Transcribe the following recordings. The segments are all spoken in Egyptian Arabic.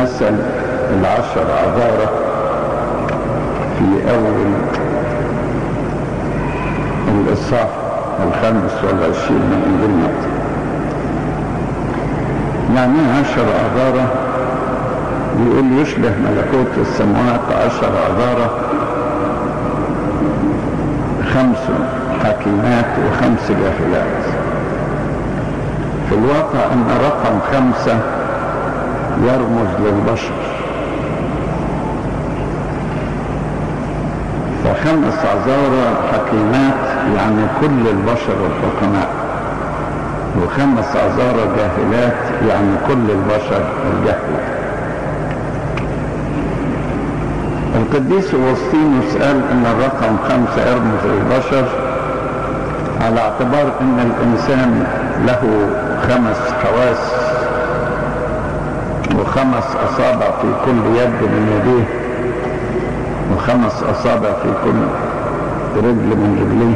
مثل العشر عذارة في أول الإصحاح الخامس والعشرين من إنجيل متى يعني إيه عشر عذارة بيقول يشبه ملكوت السماوات عشر عذارة خمس حكيمات وخمس جاهلات في الواقع ان رقم خمسة يرمز للبشر فخمس عذارى حكيمات يعني كل البشر الحكماء وخمس عذارى جاهلات يعني كل البشر الجهلة القديس أوسطينوس قال ان الرقم خمسة يرمز للبشر على اعتبار ان الانسان له خمس حواس وخمس اصابع في كل يد من يديه وخمس اصابع في كل رجل من رجليه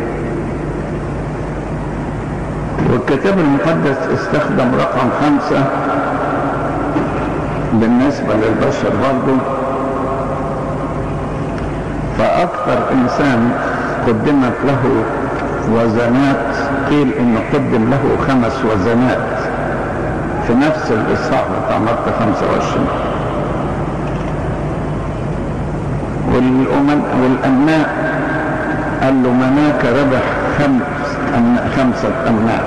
والكتاب المقدس استخدم رقم خمسة بالنسبة للبشر برضه فأكثر إنسان قدمت له وزنات قيل إن قدم له خمس وزنات في نفس الإصحاح بتاع متى 25 والأمن والأمناء قال له مناك ربح خمس أمناء خمسة أمناء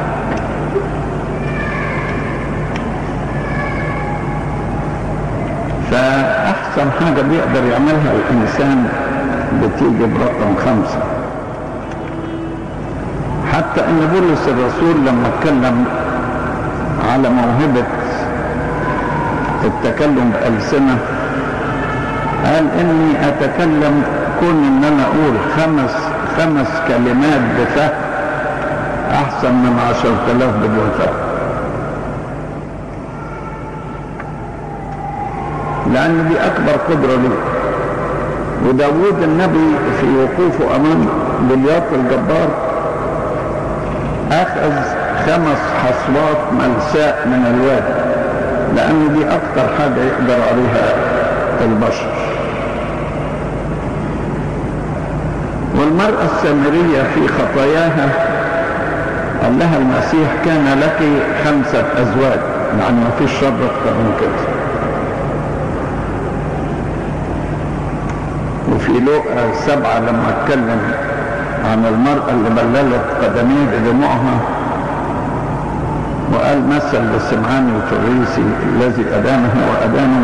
فأحسن حاجة بيقدر يعملها الإنسان بتيجي برقم خمسة حتى ان بولس الرسول لما اتكلم على موهبة التكلم بألسنة قال اني اتكلم كون ان انا اقول خمس خمس كلمات بفهم احسن من عشر تلاف بدون فهم لان دي اكبر قدرة لي وداود النبي في وقوفه امام جلياط الجبار اخذ خمس حصوات ملساء من الوادي لان دي اكتر حاجة يقدر عليها البشر والمرأة السامرية في خطاياها قال لها المسيح كان لك خمسة ازواج يعني ما فيش شر اكتر من كده وفي لقا سبعة لما اتكلم عن المرأة اللي بللت قدميه بدموعها وقال مثل لسمعان الفريسي الذي أدانه وأدانه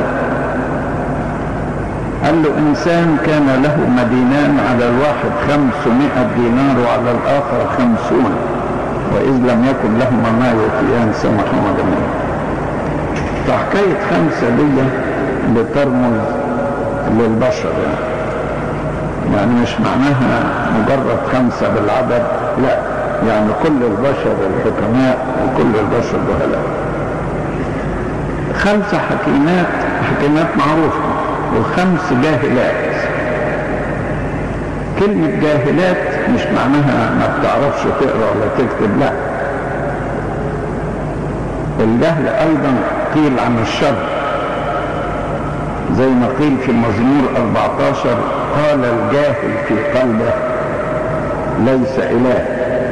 قال له إنسان كان له مدينان على الواحد خمسمائة دينار وعلى الآخر خمسون وإذ لم يكن لهما ما يوفيان سمحوا جميعا فحكاية خمسة دي بترمز للبشر يعني يعني مش معناها مجرد خمسة بالعدد لا يعني كل البشر الحكماء وكل البشر جهلاء خمسة حكيمات حكيمات معروفة وخمس جاهلات كلمة جاهلات مش معناها ما بتعرفش تقرا ولا تكتب لا الجهل ايضا قيل عن الشر زي ما قيل في مزمور 14 قال الجاهل في قلبه ليس إله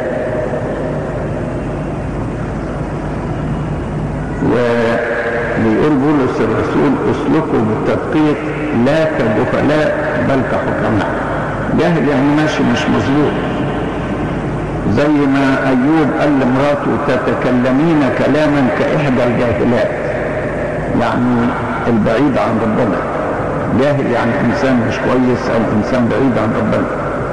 وبيقول بولس الرسول اسلكوا بالتدقيق لا كجهلاء بل كحكماء جاهل يعني ماشي مش مظبوط زي ما ايوب قال لمراته تتكلمين كلاما كاحدى الجاهلات يعني البعيد عن ربنا جاهل يعني انسان مش كويس او انسان بعيد عن ربنا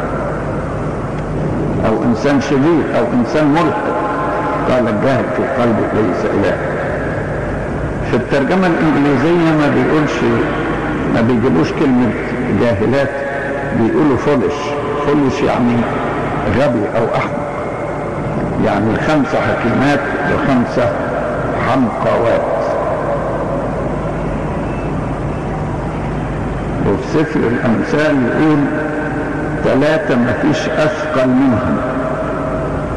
او انسان شرير او انسان ملحد قال الجاهل في قلبه ليس اله في الترجمة الانجليزية ما بيقولش ما بيجيبوش كلمة جاهلات بيقولوا فولش فولش يعني غبي او احمق يعني خمسة حكيمات وخمسة حمقوات وفي سفر الأمثال يقول ثلاثة ما فيش أثقل منهم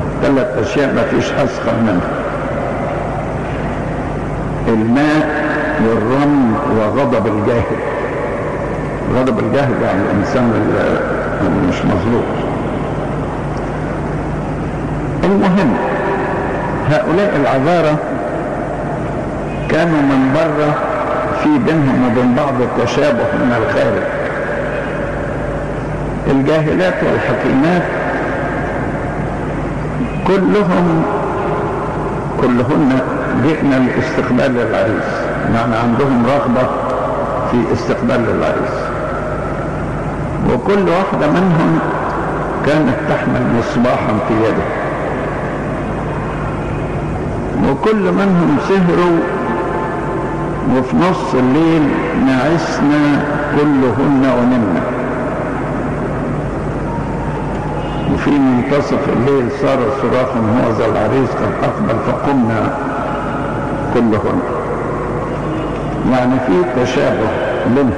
ثلاث أشياء ما فيش أثقل منهم الماء والرمي وغضب الجاهل غضب الجاهل يعني الإنسان اللي مش مظبوط المهم هؤلاء العذارة كانوا من بره في بينهم وبين بعض التشابه من الخارج الجاهلات والحكيمات كلهم كلهن جئنا لاستقبال العريس يعني عندهم رغبة في استقبال العريس وكل واحدة منهم كانت تحمل مصباحا في يده وكل منهم سهروا وفي نص الليل نعسنا كلهن ونمنا وفي منتصف الليل صار صراخ هو ذا العريس قد أقبل فقمنا كلهن يعني في تشابه بينهم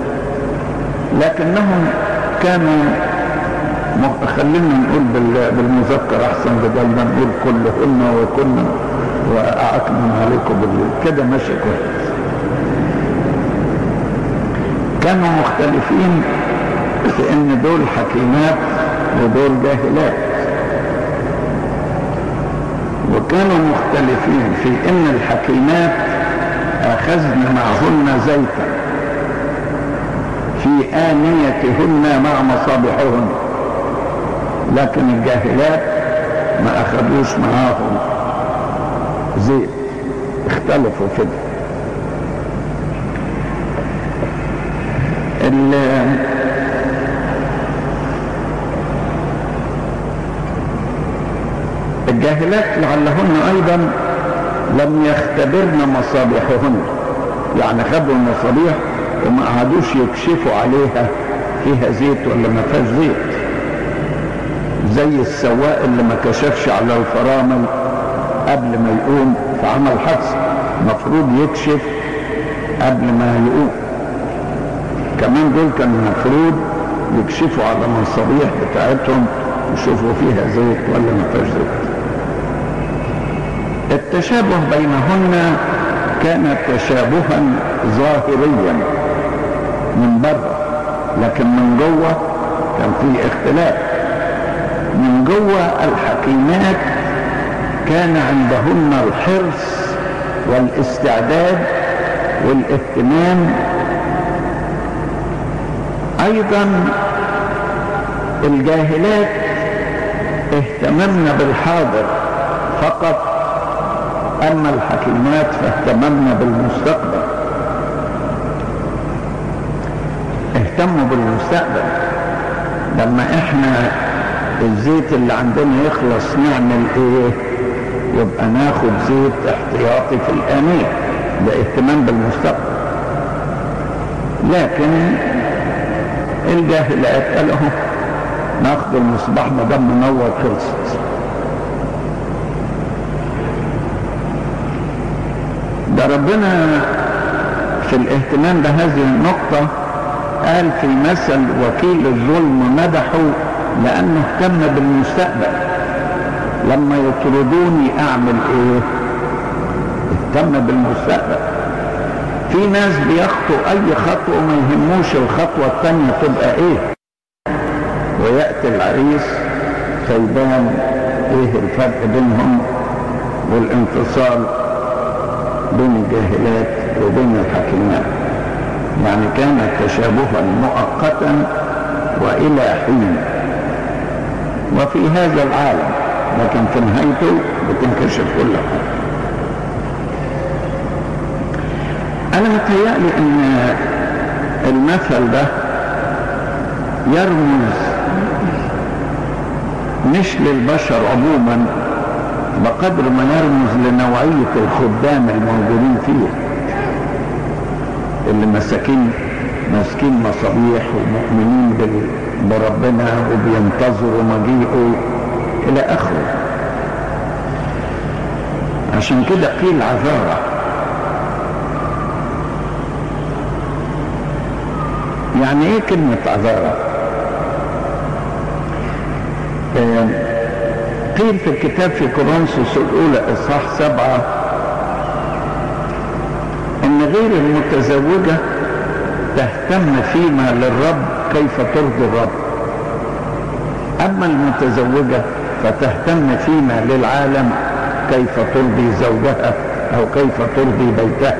لكنهم كانوا خلينا نقول بالمذكر احسن بدل ما نقول كلهن وكنا واعكنن عليكم بالليل كده ماشي كويس كانوا مختلفين في ان دول حكيمات ودول جاهلات وكانوا مختلفين في ان الحكيمات اخذن معهن زيتا في آنيتهن مع مصابيحهن لكن الجاهلات ما أخذوش معاهم زيت اختلفوا كده الجاهلات لعلهن أيضا لم يختبرن مصابيحهن يعني خدوا المصابيح وما قعدوش يكشفوا عليها فيها زيت ولا ما فيهاش زيت زي السواق اللي ما كشفش على الفرامل قبل ما يقوم في عمل حادثة المفروض يكشف قبل ما يقوم كمان دول كان المفروض يكشفوا على المصابيح بتاعتهم يشوفوا فيها زيت ولا ما فيهاش زيت التشابه بينهن كان تشابها ظاهريا من بره لكن من جوه كان في اختلاف من جوه الحكيمات كان عندهن الحرص والاستعداد والاهتمام ايضا الجاهلات اهتممن بالحاضر فقط اما الحكيمات فاهتممن بالمستقبل اهتموا بالمستقبل لما احنا الزيت اللي عندنا يخلص نعمل ايه يبقى ناخد زيت احتياطي في الآنية ده اهتمام بالمستقبل لكن الجاهلات قالوا ناخد المصباح ما دام منور خلصت ده ربنا في الاهتمام بهذه النقطة قال في مثل وكيل الظلم مدحه لأنه اهتم بالمستقبل لما يطردوني أعمل إيه؟ اهتم بالمستقبل في ناس بيخطوا أي خطوة ما يهموش الخطوة الثانية تبقى إيه ويأتي العريس فيبان إيه الفرق بينهم والانفصال بين الجاهلات وبين الحكيمات يعني كان تشابها مؤقتا والى حين وفي هذا العالم لكن في نهايته بتنكشف كل حاجه انا متهيألي ان المثل ده يرمز مش للبشر عموما بقدر ما يرمز لنوعية الخدام الموجودين فيه اللي مساكين ماسكين مصابيح ومؤمنين بربنا وبينتظروا مجيئه الى اخره عشان كده قيل عذارة يعني ايه كلمة عذارة آه قيل في الكتاب في كورنثوس الأولى إصحاح سبعة إن غير المتزوجة تهتم فيما للرب كيف ترضي الرب أما المتزوجة فتهتم فيما للعالم كيف ترضي زوجها أو كيف ترضي بيتها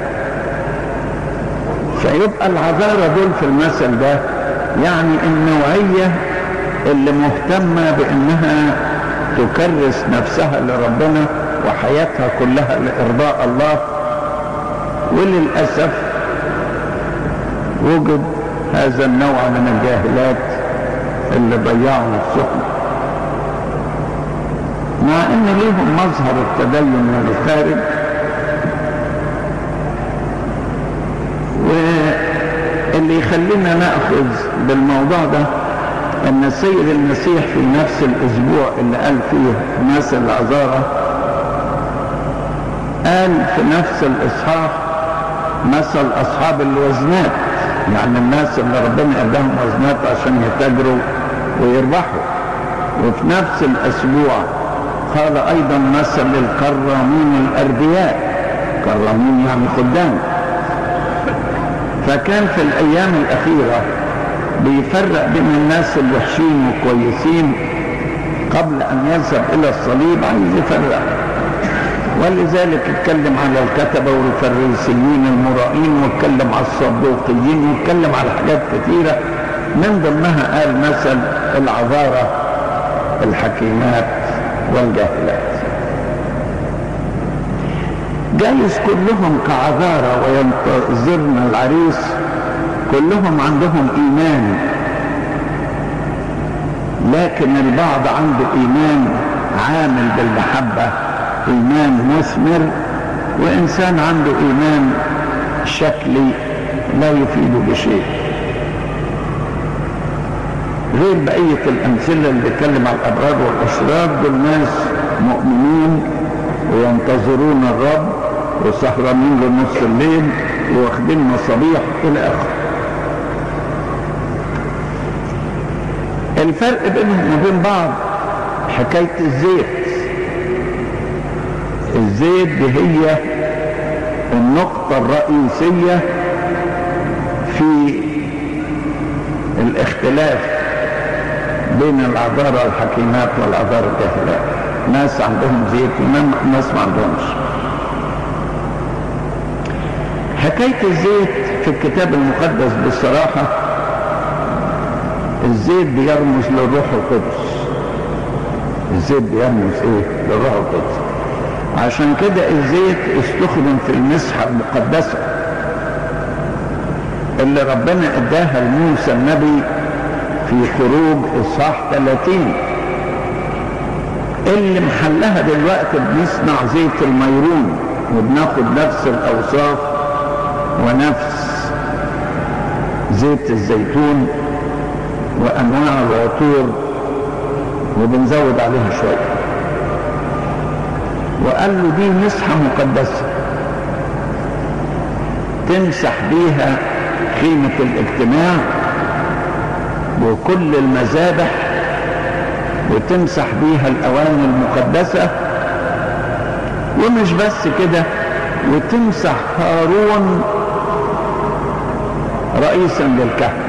فيبقى العذارى دول في المثل ده يعني النوعية اللي مهتمة بأنها تكرس نفسها لربنا وحياتها كلها لإرضاء الله وللأسف وجد هذا النوع من الجاهلات اللي ضيعوا نفسهم مع ان ليهم مظهر التدين من الخارج واللي يخلينا ناخذ بالموضوع ده ان السيد المسيح في نفس الاسبوع اللي قال فيه مثل العذارى قال في نفس الاصحاح مثل اصحاب الوزنات يعني الناس اللي ربنا اداهم وزنات عشان يتاجروا ويربحوا وفي نفس الاسبوع قال ايضا مثل الكرامين الاردياء كرامين يعني خدام فكان في الايام الاخيره بيفرق بين الناس الوحشين والكويسين قبل ان يذهب الى الصليب عايز يفرق ولذلك اتكلم على الكتبه والفريسيين المرائين واتكلم على الصدوقيين واتكلم على حاجات كثيره من ضمنها قال مثل العذاره الحكيمات والجاهلات جايز كلهم كعذارى وينتظرن العريس كلهم عندهم ايمان لكن البعض عنده ايمان عامل بالمحبه ايمان مثمر وانسان عنده ايمان شكلي لا يفيد بشيء غير بقية الأمثلة اللي بيتكلم على الأبرار والأشرار دول ناس مؤمنين وينتظرون الرب وسهرانين لنص الليل واخدين مصابيح إلى آخره. الفرق بينهم وبين بعض حكاية الزيت الزيت دي هي النقطة الرئيسية في الاختلاف بين العذارى الحكيمات والعذارى الجاهلات ناس عندهم زيت وناس ما عندهمش حكاية الزيت في الكتاب المقدس بصراحة الزيت بيرمز للروح القدس الزيت بيرمز ايه للروح القدس عشان كده الزيت استخدم في المسحة المقدسة اللي ربنا اداها لموسى النبي في خروج اصحاح 30 اللي محلها دلوقتي بنصنع زيت الميرون وبناخد نفس الاوصاف ونفس زيت الزيتون وانواع العطور وبنزود عليها شويه وقال له دي مسحه مقدسه تمسح بيها خيمه الاجتماع وكل المذابح وتمسح بيها الاواني المقدسه ومش بس كده وتمسح هارون رئيسا للكهنه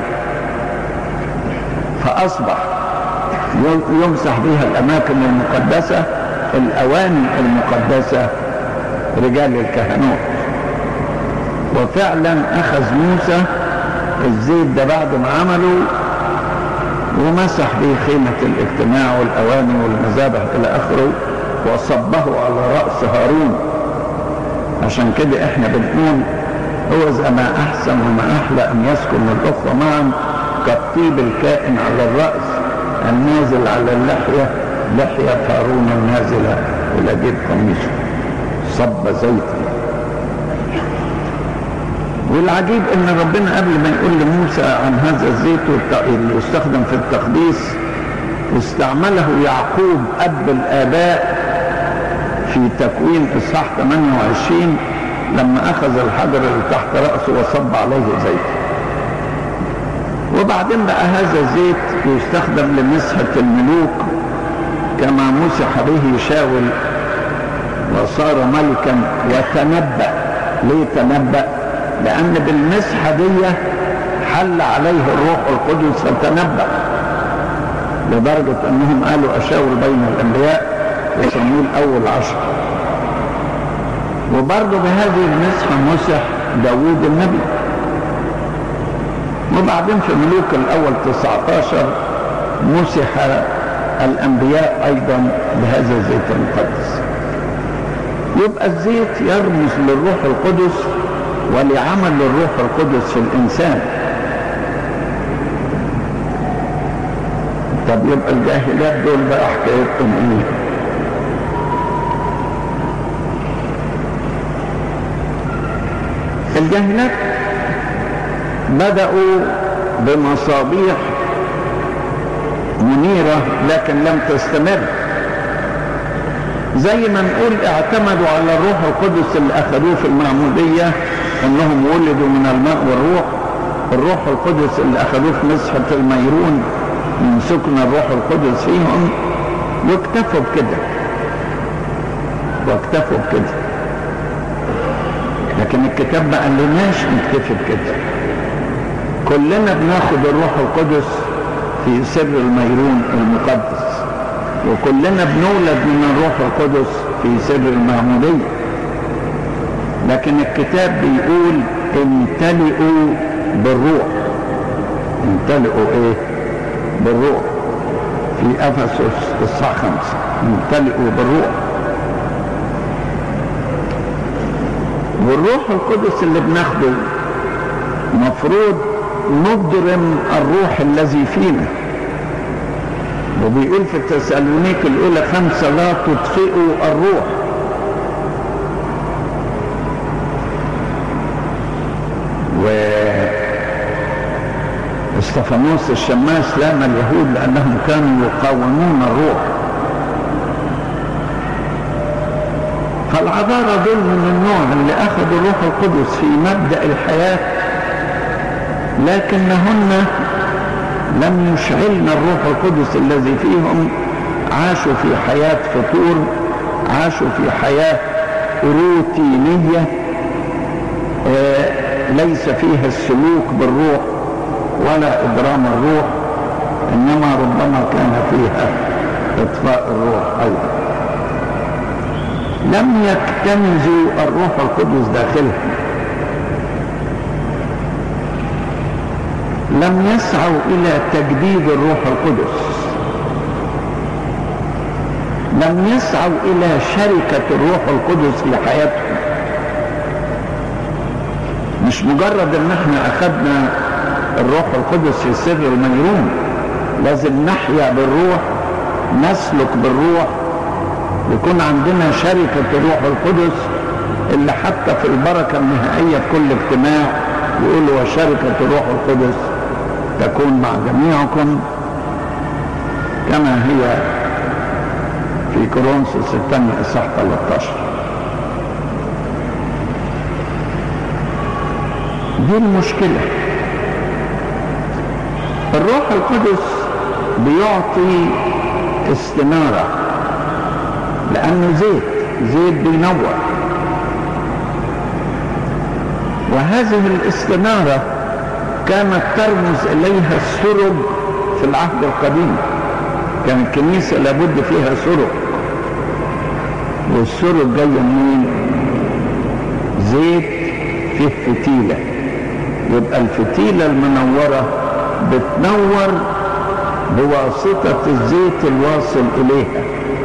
فاصبح يمسح بها الاماكن المقدسه الاواني المقدسه رجال الكهنوت وفعلا اخذ موسى الزيت ده بعد ما عمله ومسح به خيمة الاجتماع والأواني والمذابح إلى آخره وصبه على رأس هارون عشان كده احنا بنقول هو إذا ما أحسن وما أحلى أن يسكن الأخوة معا كالطيب الكائن على الرأس النازل على اللحية لحية هارون النازلة إلى جيب قميصه صب زيتا والعجيب ان ربنا قبل ما يقول لموسى عن هذا الزيت اللي يستخدم في التقديس استعمله يعقوب اب الاباء في تكوين اصحاح 28 لما اخذ الحجر اللي تحت راسه وصب عليه زيت وبعدين بقى هذا الزيت يستخدم لمسحه الملوك كما مسح به شاول وصار ملكا وتنبأ ليه تنبأ لأن بالمسحة دي حل عليه الروح القدس فتنبأ لدرجة أنهم قالوا أشاور بين الأنبياء وصمويل أول عشر وبرضه بهذه المسحة مسح داوود النبي وبعدين في ملوك الأول 19 مسح الأنبياء أيضا بهذا الزيت المقدس يبقى الزيت يرمز للروح القدس ولعمل الروح القدس في الإنسان طب يبقى الجاهلات دول بقى حكايتهم ايه الجاهلات بدأوا بمصابيح منيرة لكن لم تستمر زي ما نقول اعتمدوا على الروح القدس اللي أخذوه في المعمودية أنهم ولدوا من الماء والروح الروح القدس اللي أخذوه في مسحة الميرون من سكن الروح القدس فيهم واكتفوا بكده واكتفوا بكده لكن الكتاب ما قالناش نكتفي بكده كلنا بناخد الروح القدس في سر الميرون المقدس وكلنا بنولد من الروح القدس في سر المعمودية لكن الكتاب بيقول امتلئوا بالروح امتلئوا ايه بالروح في افسس الصح خمسة امتلئوا بالروح والروح القدس اللي بناخده مفروض نضرم الروح الذي فينا وبيقول في التسالونيك الاولى خمسة لا تطفئوا الروح و استفانوس الشماس لام اليهود لانهم كانوا يقاومون الروح فالعذارى دول من النوع اللي اخذوا الروح القدس في مبدا الحياه لكنهن لم يشعلن الروح القدس الذي فيهم عاشوا في حياه فطور عاشوا في حياه روتينيه آه ليس فيها السلوك بالروح ولا إبرام الروح إنما ربما كان فيها إطفاء الروح أيضا لم يكتنزوا الروح القدس داخلهم لم يسعوا إلى تجديد الروح القدس لم يسعوا إلى شركة الروح القدس في حياتهم مش مجرد ان احنا اخذنا الروح القدس في سر الميرون لازم نحيا بالروح نسلك بالروح يكون عندنا شركة الروح القدس اللي حتى في البركة النهائية في كل اجتماع يقولوا وشركة الروح القدس تكون مع جميعكم كما هي في كورنثوس الثانية إصحاح 13 دي المشكلة الروح القدس بيعطي استنارة لأنه زيت زيت بينور وهذه الاستنارة كانت ترمز إليها السرج في العهد القديم كان الكنيسة لابد فيها سرج والسرج جاية منين؟ زيت فيه فتيلة يبقى الفتيلة المنورة بتنور بواسطة الزيت الواصل إليها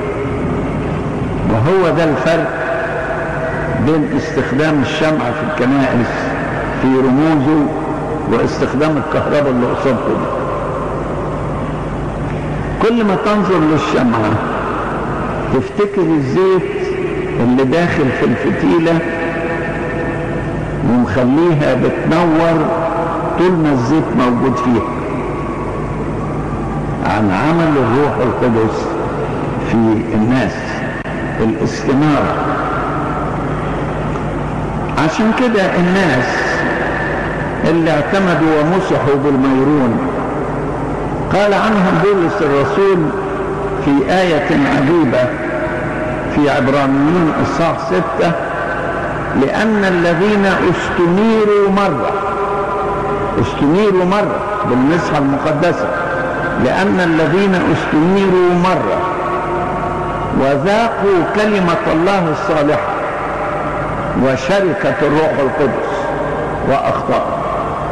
وهو ده الفرق بين استخدام الشمع في الكنائس في رموزه واستخدام الكهرباء اللي قصادكم كل ما تنظر للشمعة تفتكر الزيت اللي داخل في الفتيلة ومخليها بتنور طول ما الزيت موجود فيها عن عمل الروح القدس في الناس الاستنارة عشان كده الناس اللي اعتمدوا ومسحوا بالميرون قال عنهم بولس الرسول في آية عجيبة في عبرانيين إصحاح ستة لأن الذين استنيروا مرة استنيروا مرة بالمسحة المقدسة لأن الذين استنيروا مرة وذاقوا كلمة الله الصالحة وشركة الروح القدس وأخطأوا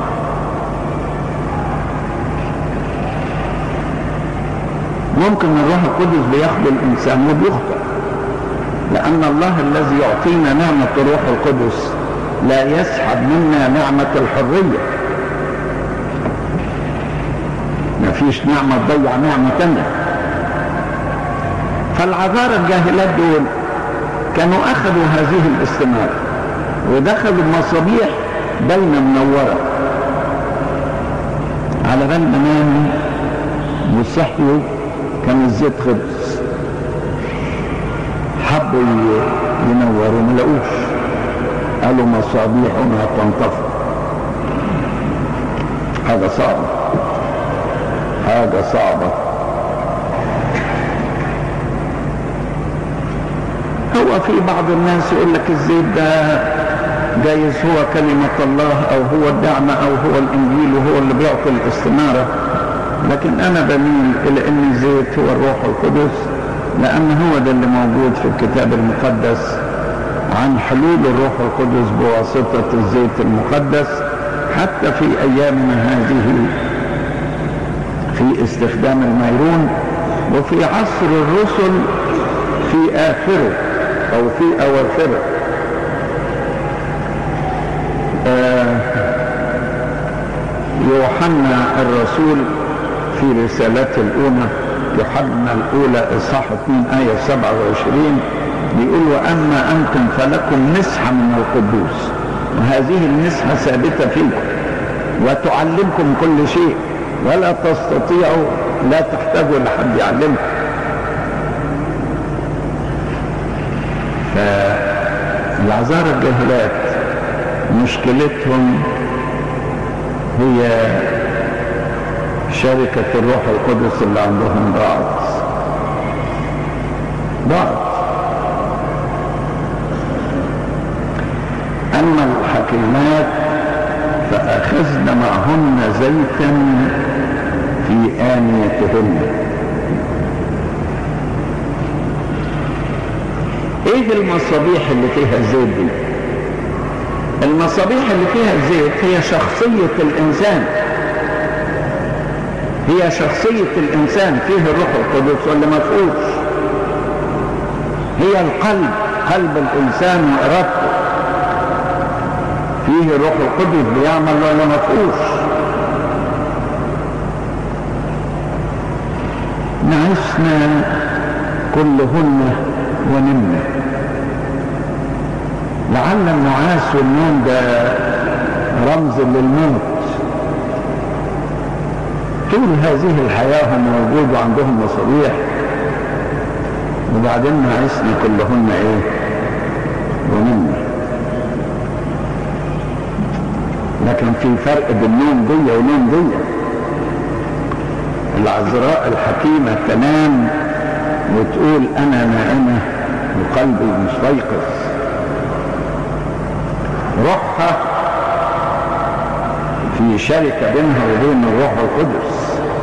ممكن الروح القدس بياخد الإنسان وبيخطئ لأن الله الذي يعطينا نعمة الروح القدس لا يسحب منا نعمة الحرية ما فيش نعمة تضيع نعمة تانية فالعذارى الجاهلات دول كانوا أخذوا هذه الاستمارة ودخلوا مصابيح بين منورة على بال ما ناموا وصحيوا كان الزيت خلص حبوا ينوروا ما لقوش قالوا مصابيحنا تنطفئ حاجة صعبة حاجة صعبة هو في بعض الناس يقول لك الزيت ده جايز هو كلمة الله أو هو الدعم أو هو الإنجيل وهو اللي بيعطي الاستنارة لكن أنا بميل إلى أن الزيت هو الروح القدس لأن هو ده اللي موجود في الكتاب المقدس عن حلول الروح القدس بواسطة الزيت المقدس حتى في أيامنا هذه في استخدام الميرون وفي عصر الرسل في آخره أو في أواخره آه يوحنا الرسول في رسالته الأولى يوحنا الأولى إصحاح 2 آية 27 بيقول وأما أنتم فلكم مسحة من القدوس وهذه المسحة ثابتة فيكم وتعلمكم كل شيء ولا تستطيعوا لا تحتاجوا لحد يعلمكم فالعذارى الجاهلات مشكلتهم هي شركة الروح القدس اللي عندهم ضاعت ضاعت أما الحكيمات فأخذن معهن زيتا في آنيتهن ايه المصابيح اللي فيها الزيت دي المصابيح اللي فيها الزيت هي شخصية الإنسان هي شخصية الإنسان فيه الروح القدس ولا ما فيهوش هي القلب قلب الإنسان وإرادته فيه الروح القدس بيعمل ولا ما فيهوش نعسنا كلهن ونمنا لعل النعاس والنوم ده رمز للموت طول هذه الحياة هم موجود وعندهم مصابيح وبعدين نعسنا كلهن ايه ونمنا لكن في فرق بين نوم دي ونوم دي العذراء الحكيمة تنام وتقول أنا نائمة وقلبي مستيقظ روحها في شركة بينها وبين الروح القدس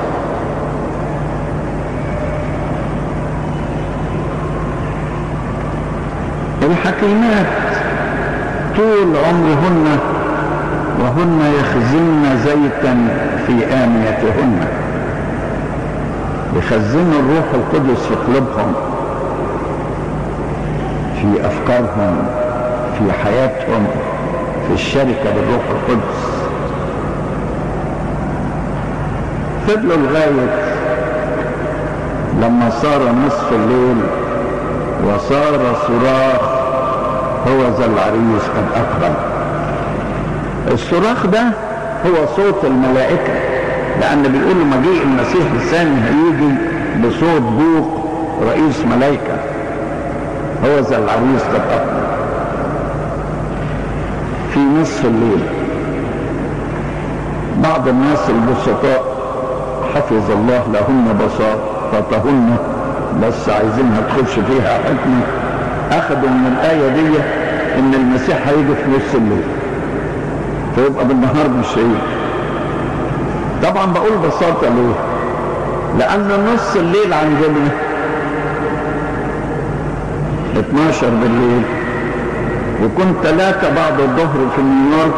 الحكيمات طول عمرهن وهن يخزن زيتا في آنيتهن يخزنوا الروح القدس في قلوبهم في أفكارهم في حياتهم في الشركة بالروح القدس فضلوا لغاية لما صار نصف الليل وصار صراخ هو ذا العريس قد أقبل الصراخ ده هو صوت الملائكة لأن بيقولوا مجيء المسيح الثاني هيجي بصوت بوق رئيس ملائكة هو ذا العريس قد أقبل في نصف الليل بعض الناس البسطاء حفظ الله لهن بساطتهن بس عايزينها تخش فيها حكمة أخذوا من الآية دي ان المسيح هيجي في نص الليل فيبقى بالنهار مش هيجي طبعا بقول ببساطة ليه لان نص الليل عندنا 12 بالليل يكون ثلاثة بعد الظهر في نيويورك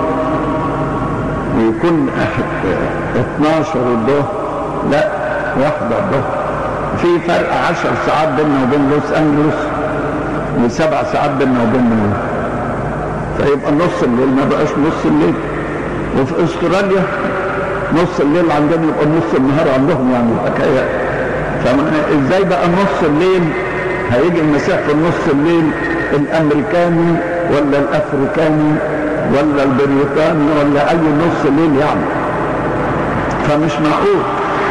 ويكون 12 الظهر لا واحدة الظهر في فرق 10 ساعات بيننا وبين لوس انجلوس وسبع ساعات بيننا وبين نيويورك فيبقى نص الليل ما بقاش نص الليل وفي استراليا نص الليل عندنا يبقى نص النهار عندهم يعني الحكايه فازاي بقى نص الليل هيجي المسيح في نص الليل الامريكاني ولا الافريكاني ولا البريطاني ولا اي نص ليل يعني فمش معقول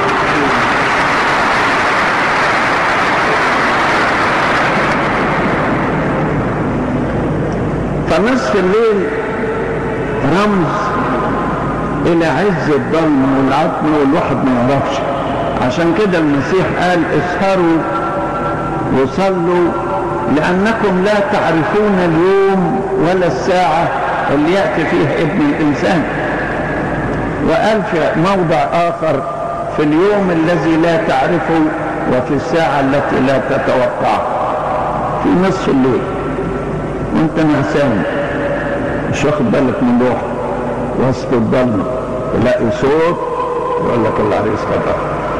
فنصف الليل رمز الى عز الظلم والعتم والواحد ما يعرفش عشان كده المسيح قال اسهروا وصلوا لأنكم لا تعرفون اليوم ولا الساعة اللي يأتي فيه ابن الإنسان وقال في موضع آخر في اليوم الذي لا تعرفه وفي الساعة التي لا تتوقعه في نصف الليل وانت نعسان مش واخد بالك من روح وسط الظلمة تلاقي صوت يقول لك العريس فتح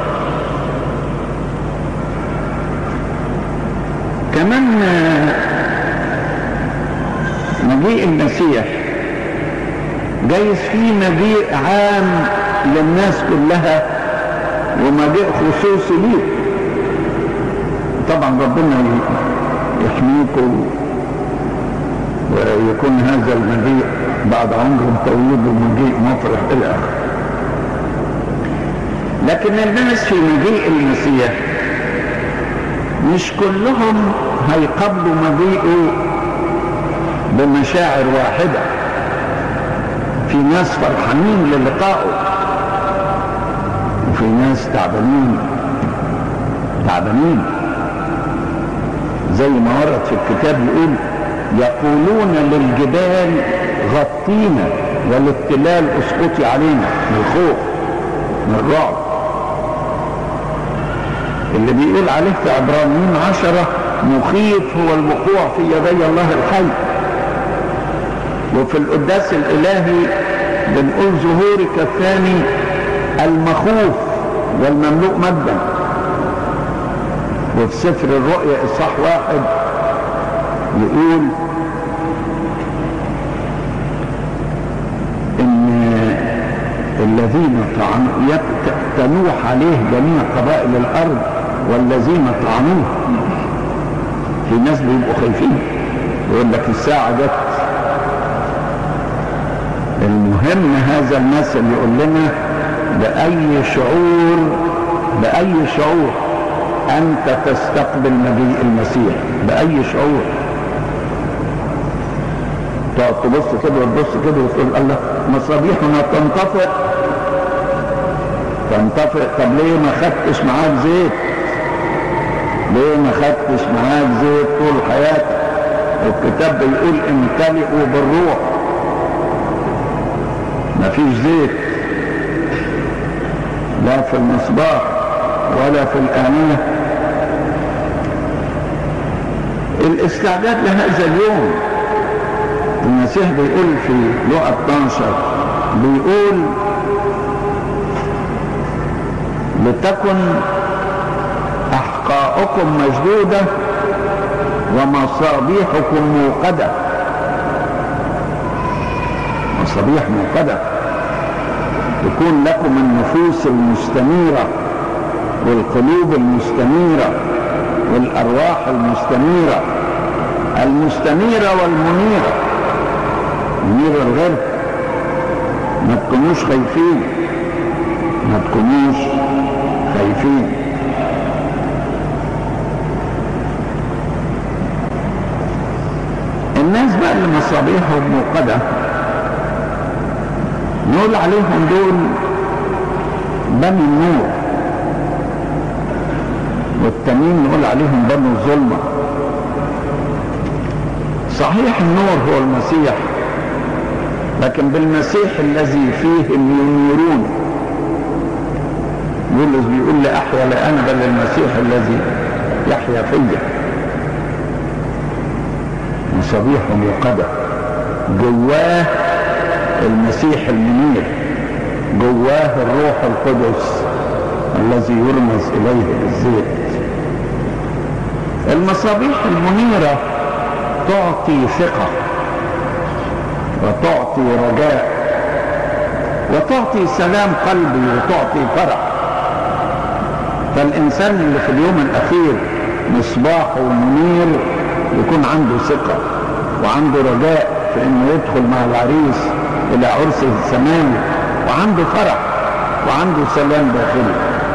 كمان مجيء المسيح جايز فيه مجيء عام للناس كلها ومجيء خصوصي ليه طبعا ربنا يحميكم ويكون هذا المجيء بعد عمر طويل ومجيء مفرح الى اخره لكن الناس في مجيء المسيح مش كلهم هيقابلوا مجيئه بمشاعر واحدة في ناس فرحانين للقائه وفي ناس تعبانين تعبانين زي ما ورد في الكتاب يقول يقولون للجبال غطينا وللتلال اسقطي علينا من الخوف من الرعب اللي بيقول عليه في عبرانيين عشرة مخيف هو الوقوع في يدي الله الحي وفي القداس الإلهي بنقول ظهورك الثاني المخوف والمملوء مجدا وفي سفر الرؤيا إصحاح واحد يقول إن الذين طعنوا تنوح عليه جميع قبائل الأرض والذين طعنوه في ناس بيبقوا خايفين يقول لك الساعة جت المهم هذا المثل يقول لنا بأي شعور بأي شعور أنت تستقبل مجيء المسيح بأي شعور تقعد تبص كده وتبص كده وتقول الله مصابيحنا تنطفئ تنطفئ طب ليه ما خدتش معاك زيت ليه ما خدتش معاك زيت طول حياتك الكتاب بيقول امتلئوا بالروح مفيش زيت لا في المصباح ولا في الآنية الاستعداد لهذا اليوم المسيح بيقول في لقى 12 بيقول لتكن أحقاؤكم مشدودة ومصابيحكم موقدة مصابيح موقدة تكون لكم النفوس المستنيرة والقلوب المستنيرة والأرواح المستنيرة المستنيرة والمنيرة منير الغرب ما تكونوش خايفين ما تكونوش خايفين الناس بقى اللي مصابيحهم موقدة نقول عليهم دول بني النور والتانيين نقول عليهم بنو الظلمة صحيح النور هو المسيح لكن بالمسيح الذي فيهم ينيرون بولس بيقول لا احيا لا انا بل المسيح الذي يحيا فيا مصابيح موقده جواه المسيح المنير جواه الروح القدس الذي يرمز اليه بالزيت المصابيح المنيره تعطي ثقه وتعطي رجاء وتعطي سلام قلبي وتعطي فرح فالإنسان اللي في اليوم الأخير مصباحه منير يكون عنده ثقة وعنده رجاء في إنه يدخل مع العريس إلى عرس السماوي وعنده فرح وعنده سلام داخلي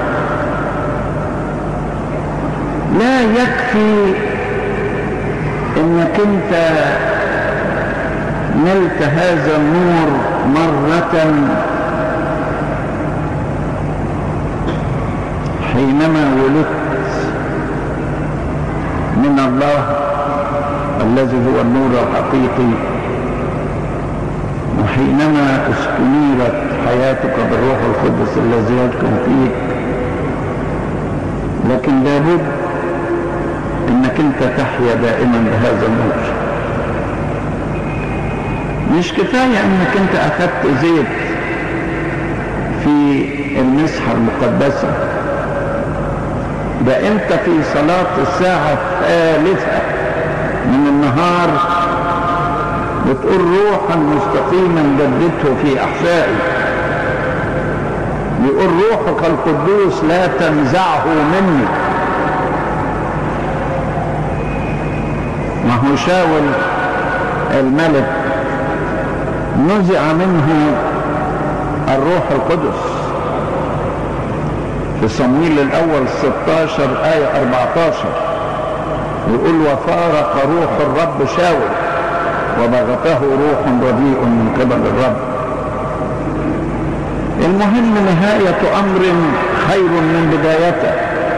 لا يكفي انك انت نلت هذا النور مرة حينما ولدت من الله الذي هو النور الحقيقي وحينما استنيرت حياتك بالروح القدس الذي يسكن فيك لكن لابد انك انت تحيا دائما بهذا النور مش كفاية انك انت اخذت زيت في المسحة المقدسة ده انت في صلاة الساعة الثالثة من النهار بتقول روحا مستقيما جددته في احشائي بيقول روحك القدوس لا تنزعه مني ما هو شاول الملك نزع منه الروح القدس في صمويل الأول 16 آية 14 يقول وفارق روح الرب شاول وبغته روح رديء من قبل الرب المهم نهاية أمر خير من بدايته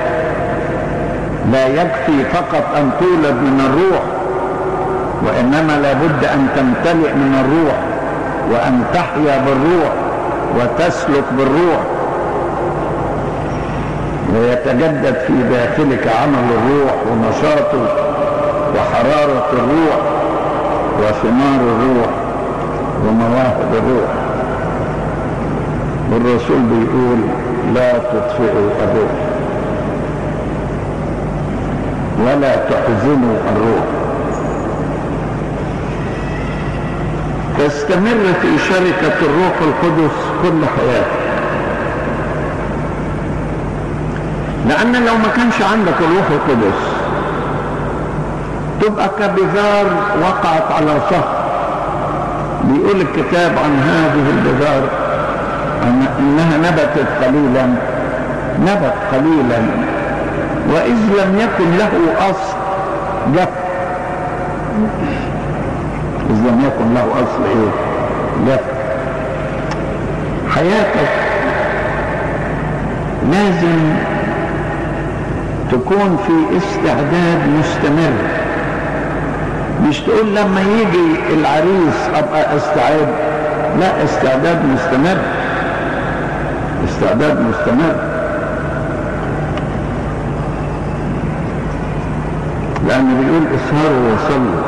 لا يكفي فقط أن تولد من الروح وإنما لابد أن تمتلئ من الروح وأن تحيا بالروح وتسلك بالروح ويتجدد في داخلك عمل الروح ونشاطه وحرارة الروح وثمار الروح ومواهب الروح والرسول بيقول لا تطفئوا الروح ولا تحزنوا الروح تستمر في شركة الروح القدس كل حياتك لأن لو ما كانش عندك الروح القدس تبقى كبذار وقعت على صخر بيقول الكتاب عن هذه البذار أن إنها نبتت قليلا نبت قليلا وإذ لم يكن له أصل جف إذ لم يكن له أصل إيه جف حياتك لازم تكون في استعداد مستمر مش تقول لما يجي العريس ابقى استعد لا استعداد مستمر استعداد مستمر لأنه بيقول اسهروا وصلوا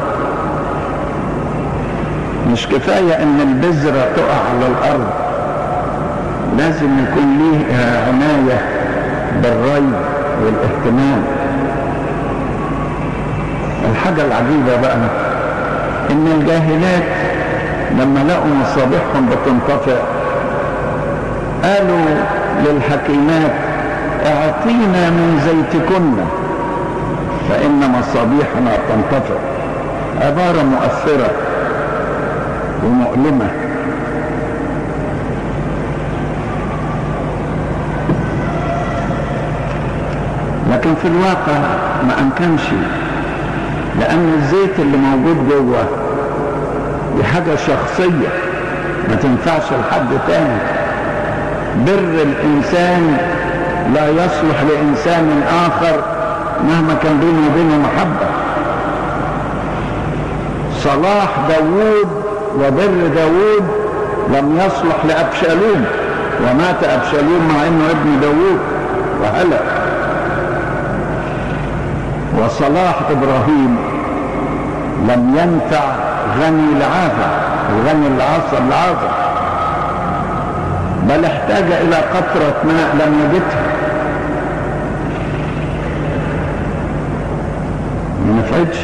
مش كفاية ان البذرة تقع على الارض لازم يكون ليها عناية بالري والاهتمام الحاجة العجيبة بقى ان الجاهلات لما لقوا مصابيحهم بتنطفئ قالوا للحكيمات اعطينا من زيتكن فان مصابيحنا تنطفئ عبارة مؤثرة ومؤلمة لكن في الواقع ما امكنش لان الزيت اللي موجود جوه دي حاجة شخصية ما تنفعش لحد تاني بر الانسان لا يصلح لانسان اخر مهما كان بينه وبينه محبة صلاح داوود وبر داوود لم يصلح لأبشالوم ومات أبشالوم مع أنه ابن داوود وهلك وصلاح إبراهيم لم ينفع غني لعازر وغني العصر لعازر بل احتاج إلى قطرة ماء لم يجدها ما نفعتش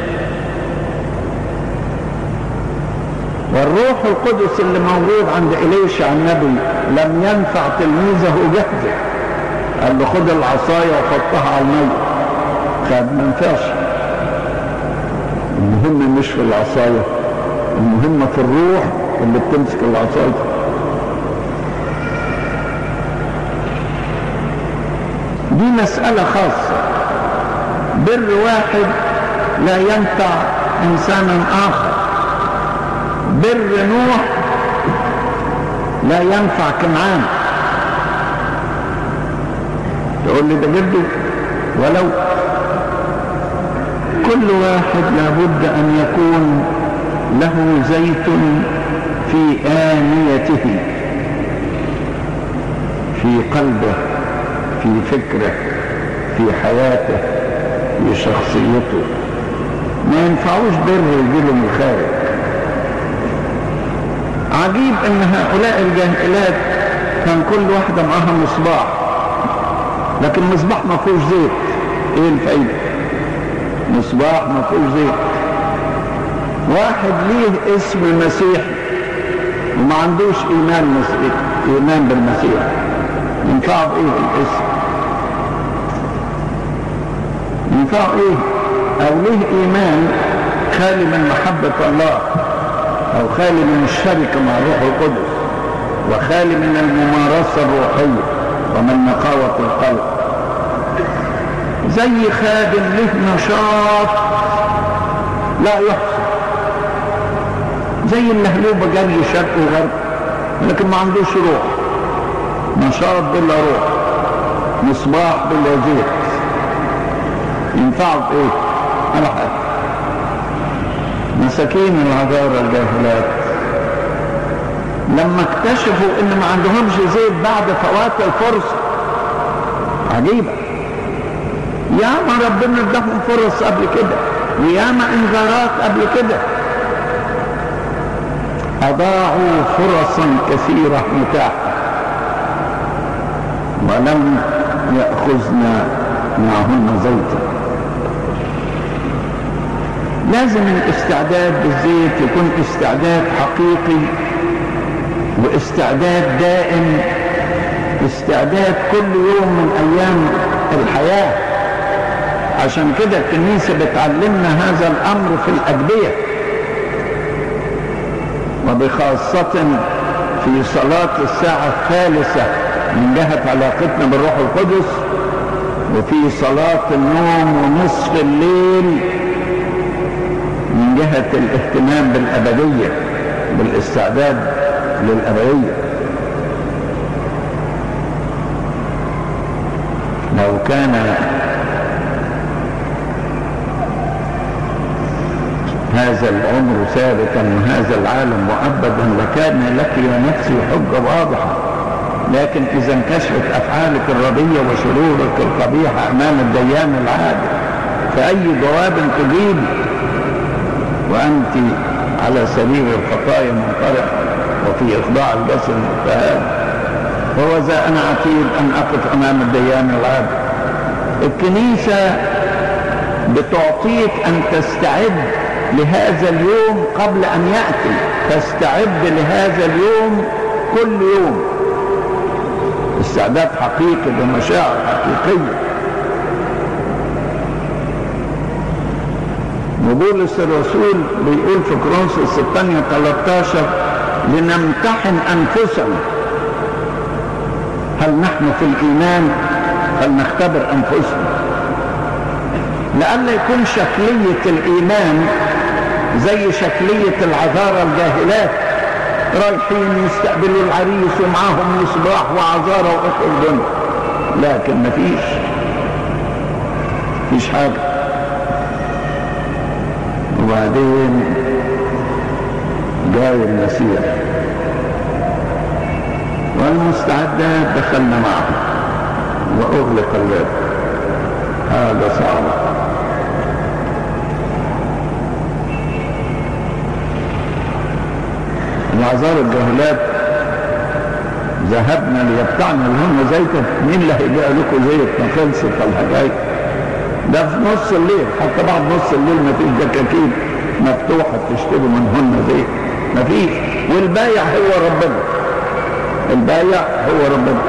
والروح القدس اللي موجود عند إليشع النبي لم ينفع تلميذه جهده قال له خد العصاية وحطها على المية خد ما ينفعش المهم مش في العصاية المهم في الروح اللي بتمسك العصاية دي مسألة خاصة بر واحد لا ينفع إنسانا آخر بر نوح لا ينفع كنعان تقول لي ده جده ولو كل واحد لابد أن يكون له زيت في آنيته في قلبه في فكره في حياته في شخصيته ما ينفعوش بر يجيله من الخارج عجيب ان هؤلاء الجاهلات كان كل واحدة معاها مصباح لكن مصباح ما فيهوش زيت ايه الفايدة مصباح ما فيهوش زيت واحد ليه اسم المسيح وما عندوش ايمان مسيح ايمان بالمسيح ينفعه بايه الاسم ينفعه ايه او ليه ايمان خالي من محبة الله او خالي من الشركة مع الروح القدس وخالي من الممارسة الروحية ومن نقاوة القلب زي خادم له نشاط لا يحصى زي اللهلوبة جري شرق وغرب لكن ما عندوش روح نشاط بلا روح مصباح بلا زيت ينفعوا بايه؟ على حاجه مساكين العذارى الجاهلات لما اكتشفوا ان ما عندهمش زيت بعد فوات الفرصة عجيبة ياما ربنا اداهم فرص قبل كده وياما انذارات قبل كده اضاعوا فرصا كثيرة متاحة ولم يأخذنا معهن زيتا لازم الاستعداد بالزيت يكون استعداد حقيقي واستعداد دائم استعداد كل يوم من ايام الحياة عشان كده الكنيسة بتعلمنا هذا الامر في الادبية وبخاصة في صلاة الساعة الثالثة من جهة علاقتنا بالروح القدس وفي صلاة النوم ونصف الليل من جهة الاهتمام بالأبدية بالاستعداد للأبدية لو كان هذا العمر ثابتا وهذا العالم مؤبدا لكان لك يا نفسي حجة واضحة لكن إذا انكشفت أفعالك الردية وشرورك القبيحة أمام الديان العادل فأي جواب تجيب وأنت على سبيل الخطايا منطرح وفي إخضاع الجسد فهذا هو ذا أنا عتيد أن أقف أمام الديان العادل الكنيسة بتعطيك أن تستعد لهذا اليوم قبل أن يأتي تستعد لهذا اليوم كل يوم استعداد حقيقي بمشاعر حقيقية وبولس الرسول بيقول في كرونسوس الثانية 13 لنمتحن أنفسنا هل نحن في الإيمان هل نختبر أنفسنا لألا يكون شكلية الإيمان زي شكلية العذارى الجاهلات رايحين يستقبلوا العريس ومعاهم مصباح وعذارى وإخوة الدنيا لكن مفيش مفيش حاجة وبعدين جاي المسيح والمستعدات دخلنا معه وأغلق الباب هذا صعب العذار الجاهلات ذهبنا ليبتعنا لهم زيتا مين اللي هيبيع لكم زيت ما خلصت الحكايه ده في نص الليل حتى بعد نص الليل ما فيش دكاكين مفتوحه تشتروا منهن زيت ما فيش والبايع هو ربنا البايع هو ربنا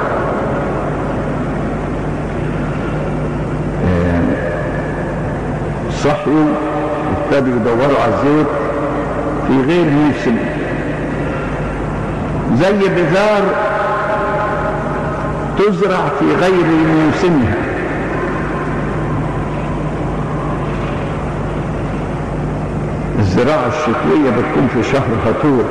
صحيوا ابتدوا يدوروا على الزيت في غير موسم زي بذار تزرع في غير موسمها الزراعة الشتوية بتكون في شهر هطور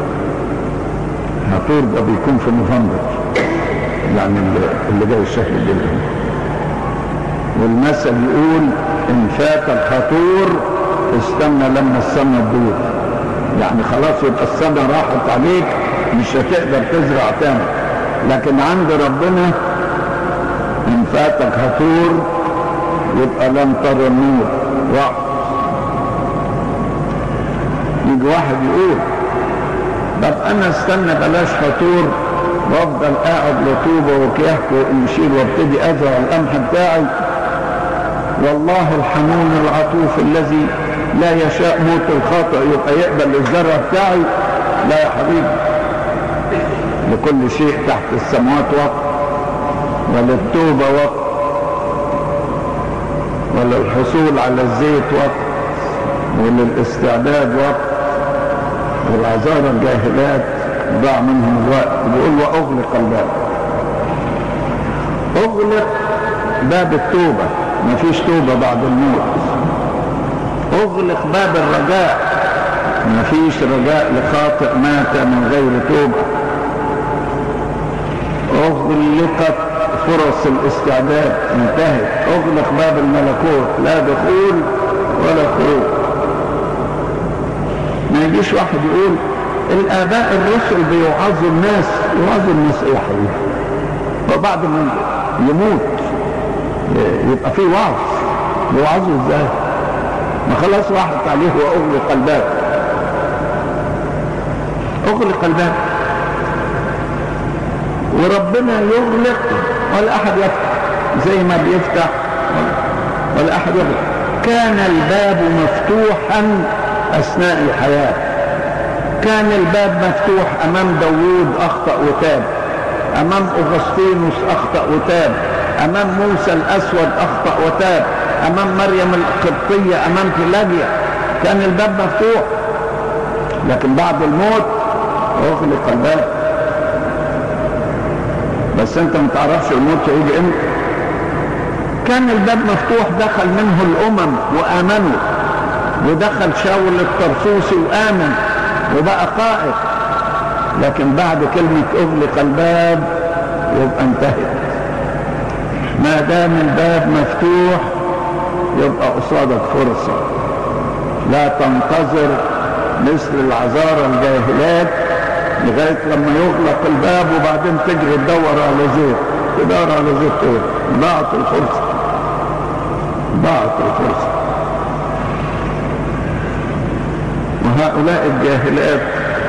هطور ده بيكون في نوفمبر يعني اللي جاي الشهر الجاي والمثل يقول ان فات الخطور استنى لما السنة تدور يعني خلاص يبقى السنة راحت عليك مش هتقدر تزرع تاني لكن عند ربنا ان فاتك هطور يبقى لن ترى النور وقت يجي واحد يقول طب انا استنى بلاش فطور وافضل قاعد لطوبه وكيحك وانشيل وابتدي ازرع القمح بتاعي والله الحنون العطوف الذي لا يشاء موت الخاطئ يبقى يقبل الزرع بتاعي لا يا حبيبي لكل شيء تحت السماوات وقت وللتوبة وقت وللحصول على الزيت وقت وللاستعداد وقت والعذارى الجاهلات ضاع منهم الوقت بيقول واغلق الباب اغلق باب التوبة مفيش توبة بعد الموت اغلق باب الرجاء مفيش رجاء لخاطئ مات من غير توبة اغلقت فرص الاستعداد انتهت اغلق باب الملكوت لا دخول ولا خروج ما يجيش واحد يقول الاباء الرسل بيوعظوا الناس يوعظوا الناس ايه يا حبيبي وبعد ما يموت يبقى في وعظ يوعظوا ازاي ما خلاص راحت عليه واغلق الباب اغلق الباب وربنا يغلق ولا احد يفتح زي ما بيفتح ولا احد يغلق كان الباب مفتوحا اثناء الحياه كان الباب مفتوح امام داوود اخطا وتاب امام اغسطينوس اخطا وتاب امام موسى الاسود اخطا وتاب امام مريم القبطيه امام بيلاجيا كان الباب مفتوح لكن بعد الموت اغلق الباب بس انت ما تعرفش الموت هيجي امتى كان الباب مفتوح دخل منه الامم وامنوا ودخل شاول الطرسوسي وامن وبقى قائد لكن بعد كلمة اغلق الباب يبقى انتهت ما دام الباب مفتوح يبقى قصادك فرصة لا تنتظر مثل العذارى الجاهلات لغاية لما يغلق الباب وبعدين تجري تدور على زيت تدور على زيت ايه ضاعت الفرصة ضاعت الفرصة وهؤلاء الجاهلات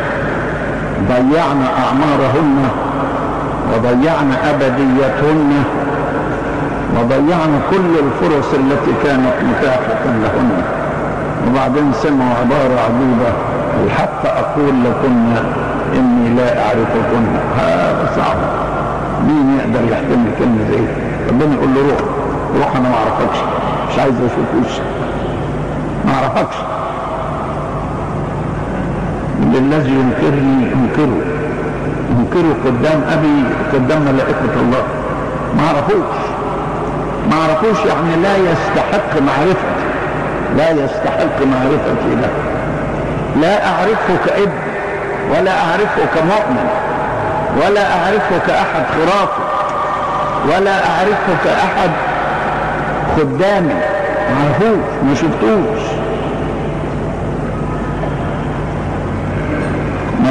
ضيعنا أعمارهن وضيعنا أبديتهن وضيعنا كل الفرص التي كانت متاحة لهن وبعدين سمعوا عبارة عجيبة الحق أقول لكن إني لا أعرفكن هذا صعب مين يقدر يحتمل كلمة زي ربنا يقول له روح روح أنا ما أعرفكش مش عايز أشوف وشك ما أعرفكش للذي ينكرني انكره انكره قدام ابي قدام ملائكة الله ما عرفوش ما عرفوش يعني لا يستحق معرفتي لا يستحق معرفتي له لا اعرفه كابن ولا اعرفه كمؤمن ولا اعرفه كاحد خرافي ولا اعرفه كاحد خدامي ما عرفوش ما شفتوش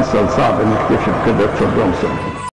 مفصل صعب نكتشف كده اتفضلوا